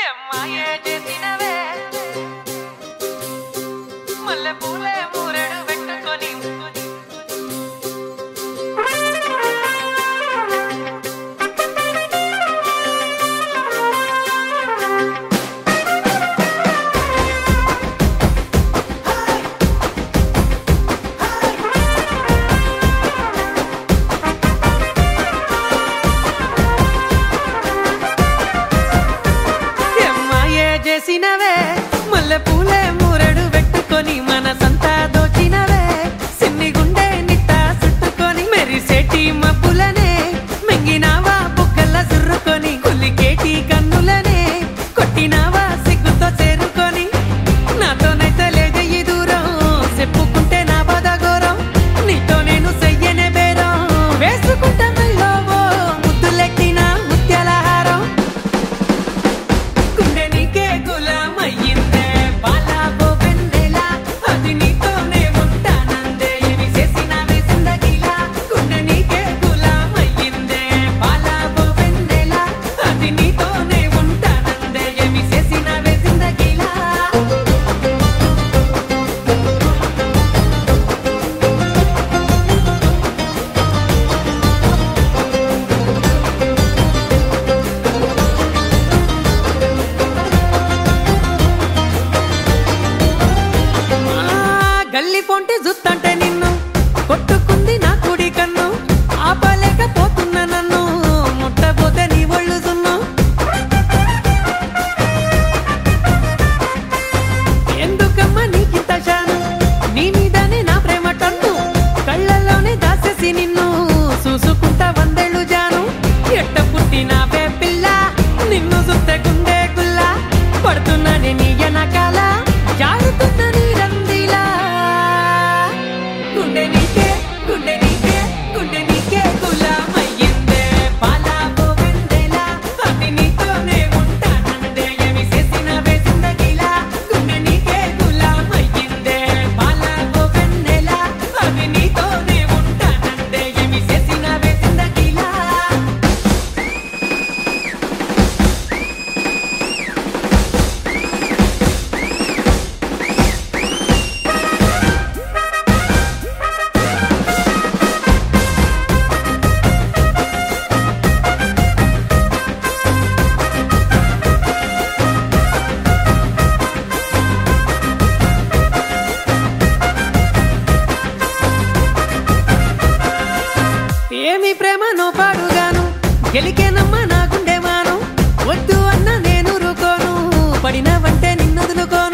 ఎమ్మాయే చేసినవే మల్లె పూలే మూరెడు పెట్టుకొని ఎమ్మాయే చేసినవే మల్లె పూలే మూరెడు పెట్టుకొని మనసంతా దోచినవే సిన్ని గుండె నిట్ట చుట్టుకొని మెరిసేటి మబ్బులనే మింగినావా బుగ్గల సుర్రుకొని కులికేటి కన్నులనే కొట్టినావా సిగ్గుతో చేరుకొని నాతోనైతే లేదే ఈ దూరం చెప్పుకుంటే నా బాధ ఘోరం నీతో నేను చెయ్యనే బేరం వేసుకుంటా మెల్లోవో ముద్దులెట్టిన ముత్యాల హారం గుండె నీకే గులామయ్యిందే పాలాబో వెన్నెలా అది నీతోనే ఉంటానందే ఏమి చేసినావే జిందగీలా గుండె నీకే గులామయ్యిందే పాలాబో వెన్నెలా అది నీతోనే ఉంటానందే ఏమి చేసినావే జిందగీలా ఆ, గల్లి పొంటి జుత్తంటే నిన్ను కొట్టుకుంది నా కుడి కన్ను ఆపలేకపోతున్నా నన్ను ముట్టబోతే నీ ఒళ్ళు సున్ను ఎందుకమ్మా నీకింత శాను నీ మీదనే నా ప్రేమ టన్ను కళ్ళల్లోనే దాసేసి నిన్ను చూసుకుంటా వందేళ్ళు జాను ఎట్ట పుట్టినావే పిల్ల నిన్ను సుత్తే గుండె గుల్ల పడుతున్నానే నీ వెనకాల జారుతున్న నీ రందిలా గుండె నీకే గుండె నీకే గుండె నీకే గులామయ్యిందే పాలాబో వెన్నెలా అది నీతోనే ఉంటానందే ఏమి చేసినవే జిందగీలా గుండె నీకే గులామయ్యిందే పాలాబో వెన్నెలా అది నీతోనే ఉంటానందే ఏమి చేసినవే జిందగీలా ఏమి ప్రేమనో పాడుగాను గెలికేనమ్మా నా గుండె మాను వద్దు అన్న నేను రుకోను పడినవంటే నిన్నొదులుకోను